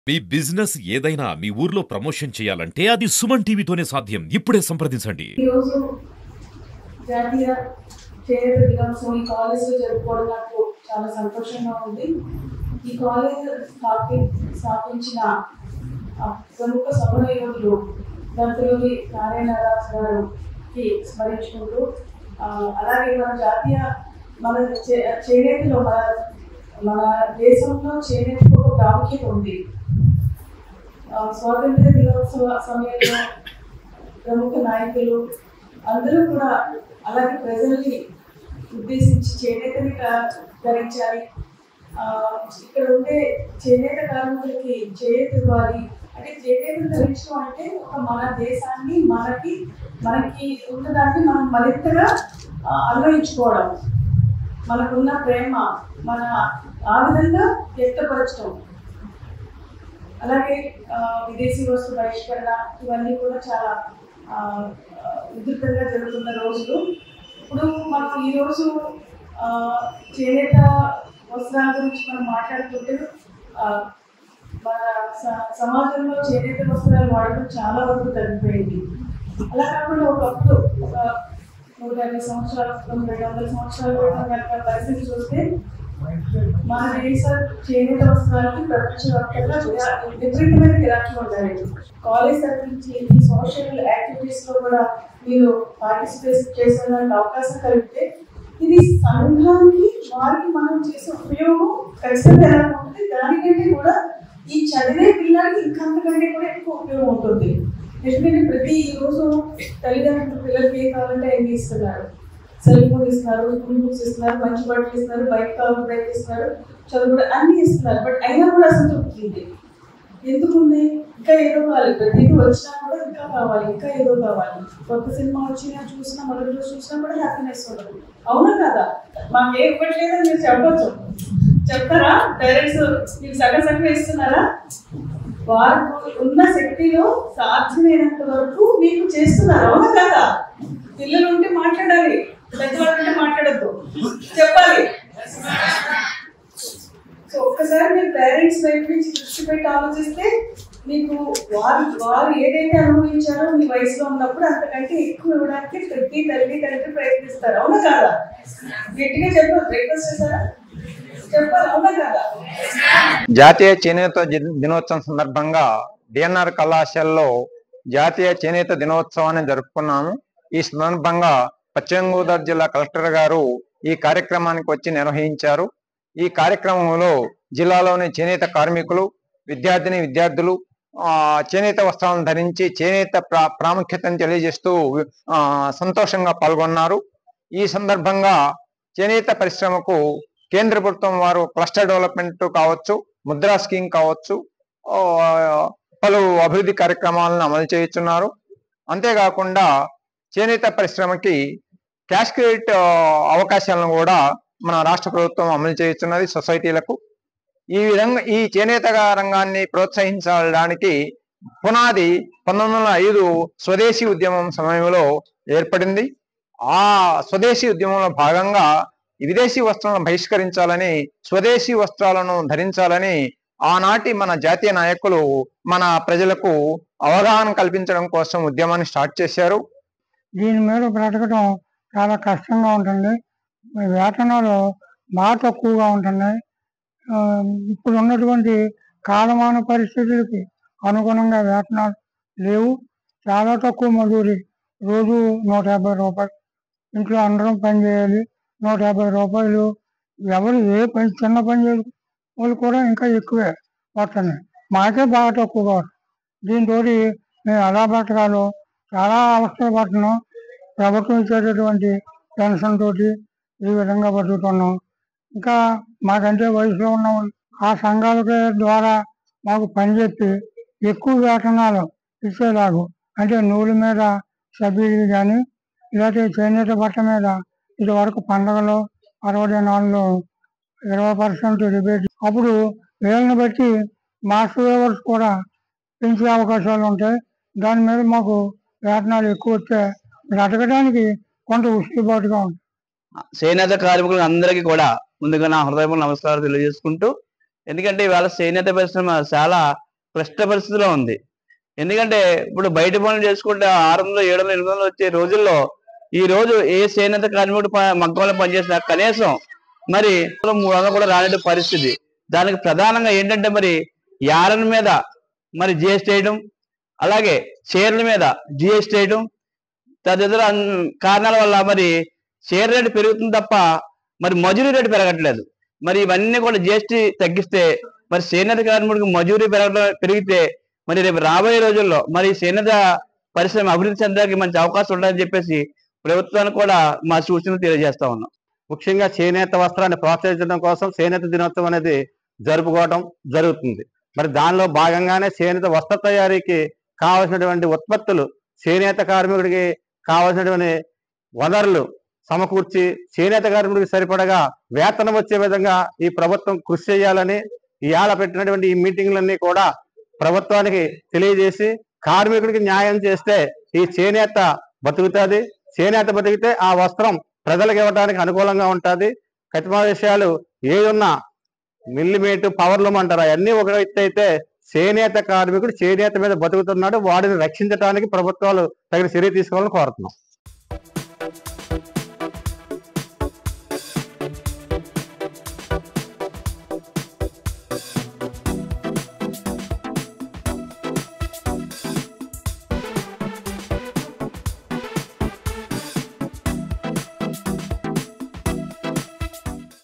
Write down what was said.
మీ business ఏదైనా మీ ఊర్లో promotion చేయాలంటే అది సుమన్ టీవీతోనే సాధ్యం ఇప్పుడే సంప్రదించండి ఈరోజు జాతీయ చేనేత దినోత్సవం ఈ కాలేజ్లో జరుపుకోవడం నాకు చాలా సంతోషంగా ఉంది ఈ కాలేజ్ స్థాపి స్థాపించిన ఆ, ప్రముఖ సమర యోధులు దంతలూరి నారాయణరాజు గారికి స్మరించుకుంటూ ఆ, అలాగే మన జాతీయ మన చే- చేనేతలో మన మన దేశంలో చేనేతకు ఒక ప్రాముఖ్యత ఉంది ఆ, స్వాతంత్ర దినోత్సవ సమయంలో ప్రముఖ నాయకులు అందరూ కూడా అలాగే ప్రజల్ని ఉద్దేశించి చేనేతని క- ధరించాలి ఆ, ఇక్కడ ఉండే చేనేత కార్మికులకి చేనేత ఇవ్వాలి అంటే చేనేత ధరించడం అంటే ఒక మన దేశాన్ని మనకి మనకి ఉన్నదాన్ని మనం మరింతగా ఆ, అన్వయించుకోవడం మనకున్న ప్రేమ మన ఆ విధంగా వ్యక్తపరచడం అలాగే ఆ, విదేశీ వస్తు బహిష్కరణ ఇవన్నీ కూడా చాలా ఆ, ఆ, ఉధృతంగా జరుగుతున్న రోజులు ఇప్పుడు మనం ఈరోజు ఆ, చేనేత వస్త్రాల గురించి మనం మాట్లాడుతుంటే ఆ, మన స- సమాజంలో చేనేత వస్త్రాలు వాడడం చాలా వరకు తగ్గిపోయింది అలా కాకుండా ఒకప్పుడు ఒక నూట యాభై సంవత్సరాల క్రితం రెండు వందల సంవత్సరాల క్రితం కనుక పరిస్థితి చూస్తే మన దేశ చేనేత వస్త్రాలకి ప్రపంచవ్యాప్తంగా విరా- విపరీతమైన గిరాకీ ఉండాలి కాలేజ్ తరఫు నుంచి ఈ సోషల్ యాక్టివిటీస్ లో కూడా మీరు పార్టిసిపేట్ చేసేదానికి అవకాశం కలిగితే ఇది సంఘానికి వారికి మనం చేసే ఉపయోగం ఖచ్చితంగా ఎలా ఉంటుంది దానికంటే కూడా ఈ చదివే పిల్లలకి ఇంకంతకంటే కూడా ఎక్కువ ఉపయోగం ఉంటుంది ఎందుకంటే ప్రతి రోజు తల్లిదండ్రులు పిల్లలకి ఏం కావాలంటే ఏం ఇస్తున్నారు సెల్ ఫోన్ ఇస్తున్నారు స్కూల్ బుక్స్ ఇస్తున్నారు మంచి బట్టలు ఇస్తున్నారు బైక్ కావాలి బైక్ ఇస్తున్నారు చదువు కూడా అన్ని ఇస్తున్నారు బట్ అయినా కూడా అసంతృప్తి ఉంది ఎందుకు ఉంది ఇంకా ఏదో కావాలి ప్రతిదీ వచ్చినా కూడా ఇంకా కావాలి ఇంకా ఏదో కావాలి కొత్త సినిమా వచ్చినా చూసినా మొదటి రోజు చూసినా కూడా హ్యాపీనెస్ ఉండదు అవునా కదా మాకు ఏ ఇవ్వట్లేదని మీరు చెప్పొచ్చు చెప్తారా పేరెంట్స్ మీకు సగం సగం ఇస్తున్నారా వారికి ఉన్న శక్తిలో సాధ్యమైనంత వరకు మీకు చేస్తున్నారు అవునా కదా పిల్లలు ఉంటే మాట్లాడాలి పెద్దవాళ్ళు ఉంటే మాట్లాడద్దు చెప్పాలి సో ఒక్కసారి మీరు పేరెంట్స్ వైపు నుంచి దృష్టి పెట్టి ఆలోచిస్తే మీకు వారు వారు ఏదైతే అనుభవించారో మీ వయసులో ఉన్నప్పుడు అంతకంటే ఎక్కువ ఇవ్వడానికి ప్రతి తల్లి తండ్రి ప్రయత్నిస్తారు అవునా కాదా గట్టిగా చెప్పాలి బ్రేక్ఫాస్ట్ చేశారా చెప్పాలి అవునా కాదా జాతీయ చేనేత ది- దినోత్సవం సందర్భంగా డిఎన్ఆర్ కళాశాలలో జాతీయ చేనేత దినోత్సవాన్ని జరుపుకున్నాము ఈ సందర్భంగా పశ్చిమ గోదావరి జిల్లా కలెక్టర్ గారు ఈ కార్యక్రమానికి వచ్చి నిర్వహించారు ఈ కార్యక్రమంలో జిల్లాలోని చేనేత కార్మికులు విద్యార్థిని విద్యార్థులు ఆ, చేనేత వస్త్రాలను ధరించి చేనేత ప్రా ప్రాముఖ్యతను తెలియజేస్తూ ఆ, సంతోషంగా పాల్గొన్నారు ఈ సందర్భంగా చేనేత పరిశ్రమకు కేంద్ర ప్రభుత్వం వారు క్లస్టర్ డెవలప్మెంట్ కావచ్చు ముద్రా స్కీమ్ కావచ్చు ఆ, పలు అభివృద్ధి కార్యక్రమాలను అమలు చేస్తున్నారు అంతేకాకుండా చేనేత పరిశ్రమకి క్యాష్ క్రెడిట్ ఆ, అవకాశాలను కూడా మన రాష్ట్ర ప్రభుత్వం అమలు చేస్తున్నది సొసైటీలకు ఈ విధంగా ఈ చేనేత రంగాన్ని ప్రోత్సహించడానికి పునాది పంతొమ్మిది వందల ఐదు స్వదేశీ ఉద్యమం సమయంలో ఏర్పడింది ఆ స్వదేశీ ఉద్యమంలో భాగంగా ఈ విదేశీ వస్త్రాలను బహిష్కరించాలని స్వదేశీ వస్త్రాలను ధరించాలని ఆనాటి మన జాతీయ నాయకులు మన ప్రజలకు అవగాహన కల్పించడం కోసం ఉద్యమాన్ని స్టార్ట్ చేశారు దీని మీద బ్రతకడం చాలా కష్టంగా ఉంటుంది వేతనాలు బాగా తక్కువగా ఉంటున్నాయి ఆ, ఇప్పుడు ఉన్నటువంటి కాలమాన పరిస్థితులకి అనుగుణంగా వేతనాలు లేవు చాలా తక్కువ మజూరి రోజు నూట యాభై రూపాయలు ఇంట్లో అందరం పని చేయాలి నూట యాభై రూపాయలు ఎవరు ఏ పని చిన్న పని చేయాలి వాళ్ళు కూడా ఇంకా ఎక్కువే వస్తున్నాయి మాకే బాగా తక్కువగా వస్తుంది దీంతో మేము ఎలా బ్రతకాలో చాలా అవస్థలు పడుతున్నాం ప్రభుత్వం ఇచ్చేటటువంటి పెన్షన్ తోటి ఈ విధంగా బతుకుతున్నాం ఇంకా మాకంటే వయసులో ఉన్న వాళ్ళు ఆ సంఘాల ద్వారా మాకు పని చెప్పి ఎక్కువ వేతనాలు ఇచ్చేలాగు అంటే నూలు మీద సభ్యులు కానీ లేకపోతే చేనేత బట్ట మీద ఇది వరకు పండగలు అరవై నాలుగులో ఇరవై పర్సెంట్ రిబేట్ అప్పుడు వీళ్ళని బట్టి మాస్టర్ లేవర్స్ కూడా పెంచే అవకాశాలు ఉంటాయి దాని మీద మాకు వేతనాలు ఎక్కువ వస్తే బ్రతకడానికి కొంత ఉసులుబాటుగా ఉంటుంది చేనేత కార్మికులు అందరికీ కూడా ముందుగా నా హృదయపూర్వక నమస్కారం తెలియజేసుకుంటూ ఎందుకంటే ఇవాళ చేనేత పరిశ్రమ చాలా క్లిష్ట పరిస్థితిలో ఉంది ఎందుకంటే ఇప్పుడు బయట పనులు చేసుకుంటే ఆరు వందలు ఏడు వందలు ఎనిమిది వందలు వచ్చే రోజుల్లో ఈ రోజు ఏ చేనేత కార్మికుడు ప- మగ్గంలో పనిచేసిన కనీసం మరి మూడు వందలు కూడా రాని పరిస్థితి దానికి ప్రధానంగా ఏంటంటే మరి యారన్ మీద మరి జిఎస్టీ వేయడం అలాగే చీరల మీద జిఎస్టీ వేయడం తదితర అన్- కారణాల వల్ల మరి చీర రేటు పెరుగుతుంది తప్ప మరి మజూరీ రేటు పెరగట్లేదు మరి ఇవన్నీ కూడా జిఎస్టీ తగ్గిస్తే మరి చేనేత కార్మికుడికి మజూరీ పెరగడం పెరిగితే మరి రేపు రాబోయే రోజుల్లో మరి చేనేత పరిశ్రమ అభివృద్ధి చెందడానికి మంచి అవకాశం ఉంటుందని చెప్పేసి ప్రభుత్వానికి కూడా మా సూచనలు తెలియజేస్తా ఉన్నాం ముఖ్యంగా చేనేత వస్త్రాన్ని ప్రోత్సహించడం కోసం చేనేత దినోత్సవం అనేది జరుపుకోవడం జరుగుతుంది మరి దానిలో భాగంగానే చేనేత వస్త్ర తయారీకి కావలసినటువంటి ఉత్పత్తులు చేనేత కార్మికుడికి కావలసినటువంటి వనరులు సమకూర్చి చేనేత కార్మికుడికి సరిపడగా వేతనం వచ్చే విధంగా ఈ ప్రభుత్వం కృషి చేయాలని ఇవాళ పెట్టినటువంటి ఈ మీటింగ్లన్నీ కూడా ప్రభుత్వానికి తెలియజేసి కార్మికుడికి న్యాయం చేస్తే ఈ చేనేత బతుకుతుంది చేనేత బతికితే ఆ వస్త్రం ప్రజలకు ఇవ్వడానికి అనుకూలంగా ఉంటుంది కతిమా విషయాలు ఏదున్నా మిల్లిమీటు పవర్లూమ్ అంటారు అవన్నీ ఒక ఎత్తు అయితే చేనేత కార్మికుడు చేనేత మీద బతుకుతున్నాడు వాడిని రక్షించడానికి ప్రభుత్వాలు తగిన చర్య తీసుకోవాలని కోరుతున్నాం